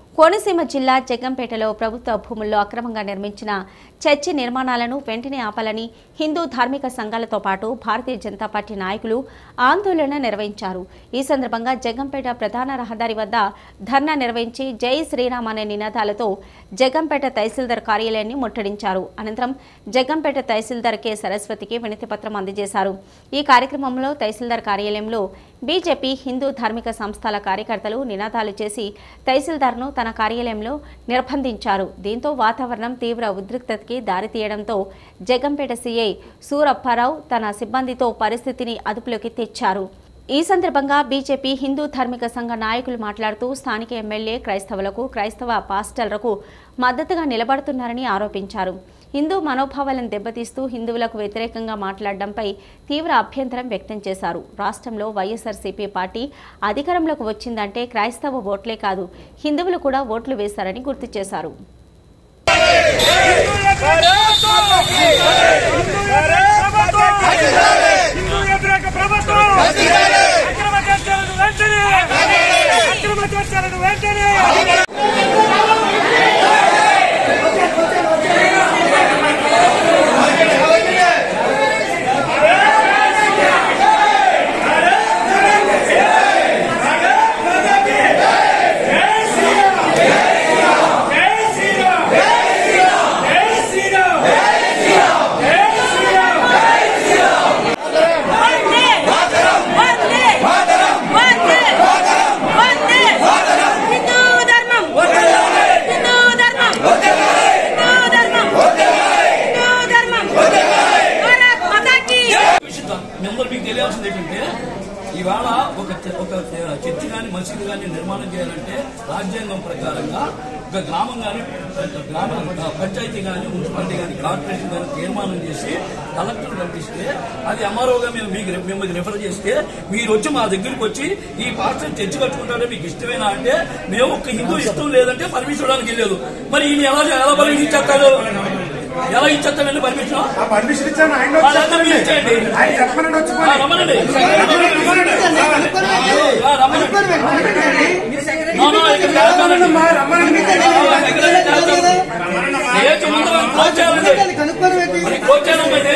కోనసీమ జిల్లా జగ్గంపేటలో ప్రభుత్వ భూముల్లో అక్రమంగా నిర్మించిన చర్చి నిర్మాణాలను వెంటనే ఆపాలని హిందూ ధార్మిక సంఘాలతో పాటు భారతీయ జనతా పార్టీ నాయకులు ఆందోళన నిర్వహించారు ఈ సందర్భంగా జగ్గంపేట ప్రధాన రహదారి వద్ద ధర్నా నిర్వహించి జై శ్రీరామ్ అనే నినాదాలతో జగ్గంపేట తహసీల్దార్ కార్యాలయాన్ని ముట్టడించారు అనంతరం జగ్గంపేట తహసీల్దార్ కె సరస్వతికి వినతి పత్రం అందజేశారు ఈ కార్యక్రమంలో తహసీల్దార్ కార్యాలయంలో బీజేపీ హిందూ ధార్మిక సంస్థల కార్యకర్తలు నినాదాలు చేసి తహసీల్దార్ను తన కార్యాలయంలో నిర్బంధించారు దీంతో వాతావరణం తీవ్ర ఉద్రిక్తతకి దారితీయడంతో జగ్గంపేట సీఐ సూరప్పారావు తన సిబ్బందితో పరిస్థితిని అదుపులోకి తెచ్చారు ఈ సందర్భంగా బీజేపీ హిందూ ధార్మిక సంఘ నాయకులు మాట్లాడుతూ స్థానిక ఎమ్మెల్యే క్రైస్తవులకు క్రైస్తవ పాస్టర్లకు మద్దతుగా నిలబడుతున్నారని ఆరోపించారు హిందూ మనోభావాలను దెబ్బతీస్తూ హిందువులకు వ్యతిరేకంగా మాట్లాడడంపై తీవ్ర అభ్యంతరం వ్యక్తం చేశారు రాష్ట్రంలో వైఎస్ఆర్సీపీ పార్టీ అధికారంలోకి వచ్చిందంటే క్రైస్తవ ఓట్లే కాదు హిందువులు కూడా ఓట్లు వేశారని గుర్తు చేశారు హిందూ వ్యతిరేక ప్రభుత్వం అక్రమ చర్చలను వెంటనే అక్రమ చర్చలను వెంటనే వందే వందే వందే వందే హిందూ ధర్మం హిందూ ధర్మం హిందూ ధర్మం హిందూ ధర్మం భారత్ మాతా కీ విషయం నెంబర్ మీకు తెలియాల్సింది ఏంటంటే ఇవాళ ఒక చ- ఒక చర్చి కానీ మసీదు కానీ నిర్మాణం చేయాలంటే రాజ్యాంగం ప్రకారంగా ఒక గ్రామం కానీ గ్రామ పంచాయతీ కానీ మున్సిపాలిటీ కానీ కార్పొరేషన్ కానీ తీర్మానం చేసి కలెక్టర్ పంపిస్తే అది ఎంఆర్ఓగా మేము మీకు మిమ్మల్ని రిఫర్ చేస్తే మీరు వచ్చి మా దగ్గరికి వచ్చి ఈ పాస్టర్ చర్చి కట్టుకుంటారే మీకు ఇష్టమేనా అంటే మేము ఒక హిందూ ఇష్టం లేదంటే పర్మిషన్ ఇవ్వడానికి వెళ్ళలేదు మరి ఈయన ఎలా ఎలా పర్మిషన్ ఇచ్చేస్తారు ఎలా ఇచ్చేస్తారండి పర్మిషన్ ఆ పర్మిషన్ ఇచ్చాను ఆయన వాళ్ళంతా మీరు ఇచ్చేయండి. ఆయన చెప్పమనండి ఆ, వచ్చుకోండి రమ్మనండి ఆ, రమ్మనండి నో, నో, ఇక్కడ చేస్తానండి. మా రమ్మనండి ఆ, ఇక్కడ చేస్తాను. ఏజ్ ముందు మనం క్లోజ్ చేయాలండి మరి క్లోజ్ చేయాలండి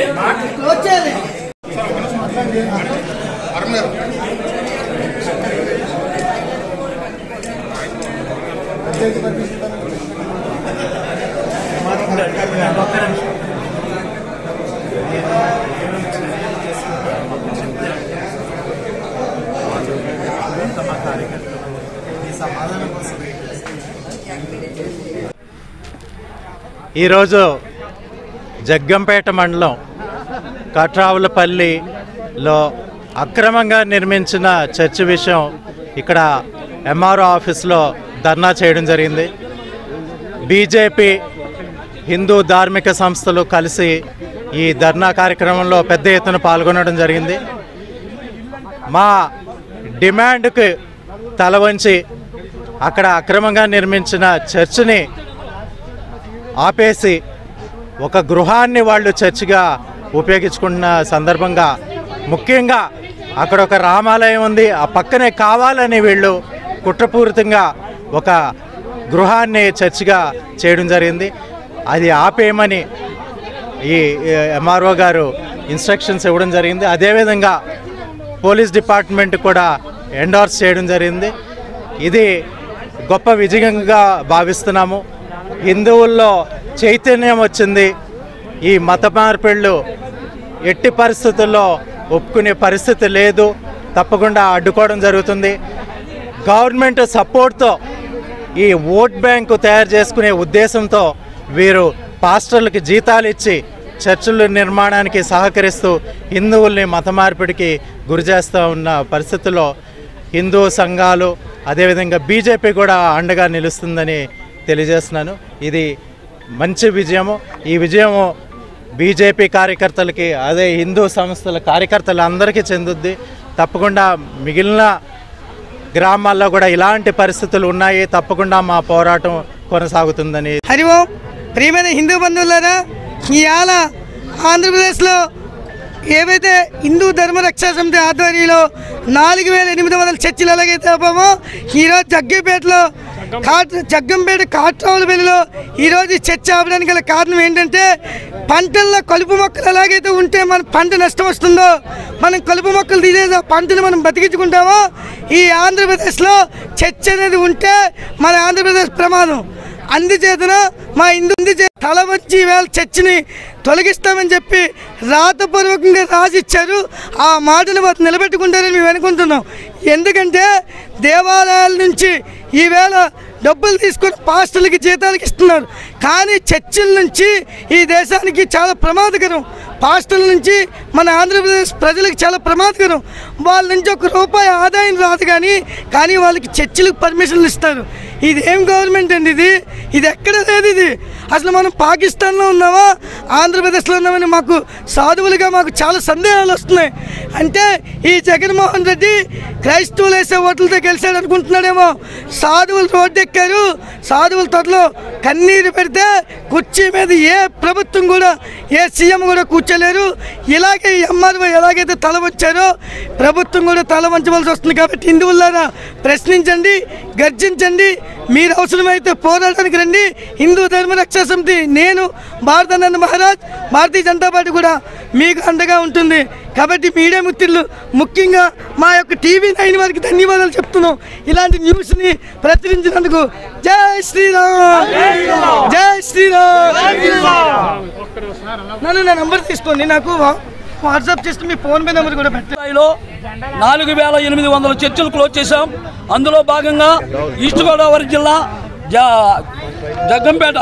ఈరోజు జగ్గంపేట మండలం కట్రావులపల్లిలో అక్రమంగా నిర్మించిన చర్చి విషయం ఇక్కడ ఎంఆర్ఓ ఆఫీస్లో ధర్నా చేయడం జరిగింది బీజేపీ హిందూ ధార్మిక సంస్థలు కలిసి ఈ ధర్నా కార్యక్రమంలో పెద్ద ఎత్తున పాల్గొనడం జరిగింది మా డిమాండ్కి తల వంచి అక్కడ అక్రమంగా నిర్మించిన చర్చిని ఆపేసి ఒక గృహాన్ని వాళ్ళు చర్చిగా ఉపయోగించుకుంటున్న సందర్భంగా ముఖ్యంగా అక్కడ ఒక రామాలయం ఉంది ఆ పక్కనే కావాలని వీళ్ళు కుట్రపూరితంగా ఒక గృహాన్ని చర్చిగా చేయడం జరిగింది అది ఆపేయమని ఈ ఎంఆర్ఓ గారు ఇన్స్ట్రక్షన్స్ ఇవ్వడం జరిగింది అదేవిధంగా పోలీస్ డిపార్ట్మెంట్ కూడా ఎండార్స్ చేయడం జరిగింది ఇది గొప్ప విజయంగా భావిస్తున్నాము హిందువుల్లో చైతన్యం వచ్చింది ఈ మత మార్పిళ్ళు ఎట్టి పరిస్థితుల్లో ఒప్పుకునే పరిస్థితి లేదు తప్పకుండా అడ్డుకోవడం జరుగుతుంది గవర్నమెంట్ సపోర్ట్తో ఈ ఓట్ బ్యాంకు తయారు చేసుకునే ఉద్దేశంతో వీరు పాస్టర్లకి జీతాలు ఇచ్చి చర్చిల నిర్మాణానికి సహకరిస్తూ హిందువుల్ని మత మార్పిడికి గురి చేస్తూ ఉన్న పరిస్థితుల్లో హిందూ సంఘాలు అదేవిధంగా బీజేపీ కూడా అండగా నిలుస్తుందని తెలియజేస్తున్నాను ఇది మంచి విజయము ఈ విజయము బీజేపీ కార్యకర్తలకి అదే హిందూ సంస్థల కార్యకర్తలందరికీ చెందుద్ది తప్పకుండా మిగిలిన గ్రామాల్లో కూడా ఇలాంటి పరిస్థితులు ఉన్నాయి తప్పకుండా మా పోరాటం కొనసాగుతుందని హరి ఓం ప్రియమైన హిందూ బంధువులారా ఇవాళ ఆంధ్రప్రదేశ్లో ఏవైతే హిందూ ధర్మ రక్షా సమితి ఆధ్వర్యంలో నాలుగు వేల ఎనిమిది వందల చర్చిలు ఎలాగైతే ఆపామో ఈరోజు జగ్గేపేటలో కాట్ జగ్గంపేట కాట్రావులపల్లిలో ఈరోజు చర్చ ఆపడానికి గల కారణం ఏంటంటే పంటల్లో కలుపు మొక్కలు ఎలాగైతే ఉంటే మన పంట నష్టం వస్తుందో మనం కలుపు మొక్కలు తీసేసి ఆ పంటను మనం బతికించుకుంటామో ఈ ఆంధ్రప్రదేశ్లో చర్చ అనేది ఉంటే మన ఆంధ్రప్రదేశ్ ప్రమాదం అందుచేతన మా హిందూ అందుచే తల వంచి వేళ చర్చిని తొలగిస్తామని చెప్పి రాతపూర్వకంగా రాసిచ్చారు ఆ మాటను వారు నిలబెట్టుకుంటారని మేము అనుకుంటున్నాం ఎందుకంటే దేవాలయాల నుంచి ఈవేళ డబ్బులు తీసుకొని పాస్టర్లకి జీతాలకి ఇస్తున్నారు కానీ చర్చిల నుంచి ఈ దేశానికి చాలా ప్రమాదకరం పాస్టర్ల నుంచి మన ఆంధ్రప్రదేశ్ ప్రజలకు చాలా ప్రమాదకరం వాళ్ళ నుంచి ఒక రూపాయి ఆదాయం రాదు కానీ కానీ వాళ్ళకి చర్చిలకు పర్మిషన్లు ఇస్తారు ఇది ఏం గవర్నమెంట్ అండి ఇది ఇది ఎక్కడ లేదు ఇది అసలు మనం పాకిస్తాన్లో ఉన్నామా ఆంధ్రప్రదేశ్లో ఉన్నామని మాకు సాధువులుగా మాకు చాలా సందేహాలు వస్తున్నాయి అంటే ఈ జగన్మోహన్ రెడ్డి క్రైస్తవులు వేసే ఓట్లతో గెలిచాడు అనుకుంటున్నాడేమో సాధువులు రోడ్డు ఎక్కారు సాధువుల తొడలో కన్నీరు పెడితే కుర్చీ మీద ఏ ప్రభుత్వం కూడా ఏ సీఎం కూడా కూర్చోలేరు ఇలాగే ఈ ఎంఆర్ఓ ఎలాగైతే తల వచ్చారో ప్రభుత్వం కూడా తల వంచవలసి వస్తుంది కాబట్టి హిందువులారా ప్రశ్నించండి గర్జించండి మీరు అవసరమైతే పోరాటానికి రండి హిందూ ధర్మ రక్షా సమితి నేను భారతానంద మహారాజ్ భారతీయ జనతా పార్టీ కూడా మీకు అండగా ఉంటుంది కాబట్టి మీడియా మిత్రులు ముఖ్యంగా మా యొక్క టీవీ నైన్ వారికి ధన్యవాదాలు చెప్తున్నాం ఇలాంటి న్యూస్ని ప్రచురించినందుకు జై శ్రీరామ్ జై శ్రీరామ్ నన్ను నా నంబర్ తీసుకోండి నాకు వా- వాట్సాప్ చేస్తే మీ ఫోన్ పే నెంబర్ కూడా పెట్టండి స్థాయిలో నాలుగు వేల ఎనిమిది వందల చర్చలు క్లోజ్ చేశాం అందులో భాగంగా ఈస్ట్ గోదావరి జిల్లా జ జగ్గంపేట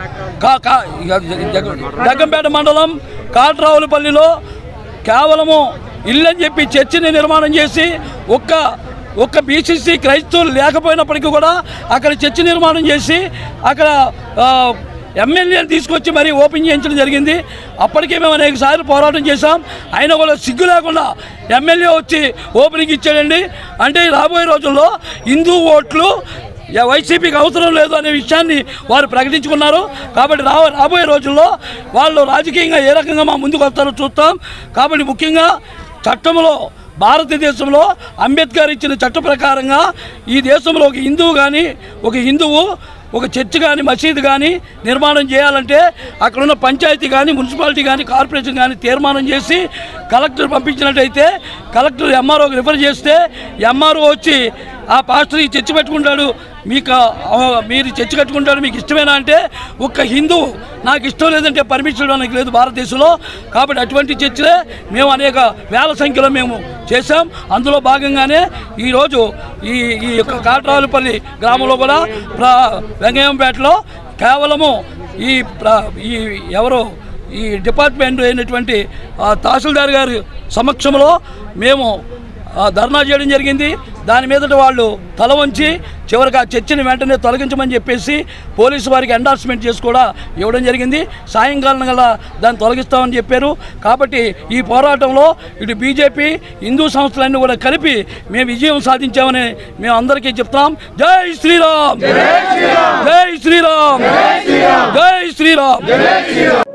కా- కా- జగ- జగ్గంపేట మండలం కాట్రావులపల్లిలో కేవలము ఇల్లని చెప్పి చర్చిని నిర్మాణం చేసి ఒక్క ఒక్క బీసీసీ క్రైస్తవులు లేకపోయినప్పటికీ కూడా అక్కడ చర్చి నిర్మాణం చేసి అక్కడ ఆ, ఎమ్మెల్యేలు తీసుకొచ్చి మరీ ఓపెన్ చేయించడం జరిగింది అప్పటికే మేము అనేక సార్లు పోరాటం చేశాం అయినా కూడా సిగ్గు లేకుండా ఎమ్మెల్యే వచ్చి ఓపెనింగ్ ఇచ్చాడండి అంటే రాబోయే రోజుల్లో హిందూ ఓట్లు యా వైసీపీకి అవసరం లేదు అనే విషయాన్ని వారు ప్రకటించుకున్నారు కాబట్టి రా రాబోయే రోజుల్లో వాళ్ళు రాజకీయంగా ఏ రకంగా మా ముందుకు వస్తారో చూస్తాం కాబట్టి ముఖ్యంగా చట్టంలో భారతదేశంలో అంబేద్కర్ ఇచ్చిన చట్ట ప్రకారంగా ఈ దేశంలో ఒక హిందువు కానీ ఒక హిందువు ఒక చర్చ్ కానీ మసీదు కానీ నిర్మాణం చేయాలంటే అక్కడున్న పంచాయతీ కానీ మున్సిపాలిటీ కానీ కార్పొరేషన్ కానీ తీర్మానం చేసి కలెక్టర్ పంపించినట్టయితే కలెక్టర్ ఎంఆర్ఓకి రిఫర్ చేస్తే ఎంఆర్ఓ వచ్చి ఆ పాస్టర్ ఈ చర్చి పెట్టుకుంటాడు మీకు ఆ, మీరు చర్చి కట్టుకుంటాడు మీకు ఇష్టమేనా అంటే ఒక్క హిందూ నాకు ఇష్టం లేదంటే పర్మిషన్ ఇవ్వడానికి లేదు భారతదేశంలో కాబట్టి అటువంటి చర్చలే మేము అనేక వేల సంఖ్యలో మేము చేశాం అందులో భాగంగానే ఈరోజు ఈ ఈ యొక్క కాట్రావులపల్లి గ్రామంలో కూడా ప్ర వెంగయ్యంపేటలో కేవలము ఈ ప్ర ఈ ఎవరు ఈ డిపార్ట్మెంట్ అయినటువంటి ఆ, తహసీల్దార్ గారి సమక్షంలో మేము ఆ, ధర్నా చేయడం జరిగింది దాని మీదట వాళ్ళు తల వంచి చివరికి ఆ చర్చిని వెంటనే తొలగించమని చెప్పేసి పోలీసు వారికి ఎండార్స్మెంట్ చేసి కూడా ఇవ్వడం జరిగింది సాయంకాలం గల దాన్ని తొలగిస్తామని చెప్పారు కాబట్టి ఈ పోరాటంలో ఇటు బీజేపీ హిందూ సంస్థలన్నీ కూడా కలిపి మేము విజయం సాధించామని మేము అందరికీ చెప్తున్నాం జై శ్రీరామ్ జై శ్రీరామ్ జై శ్రీరామ్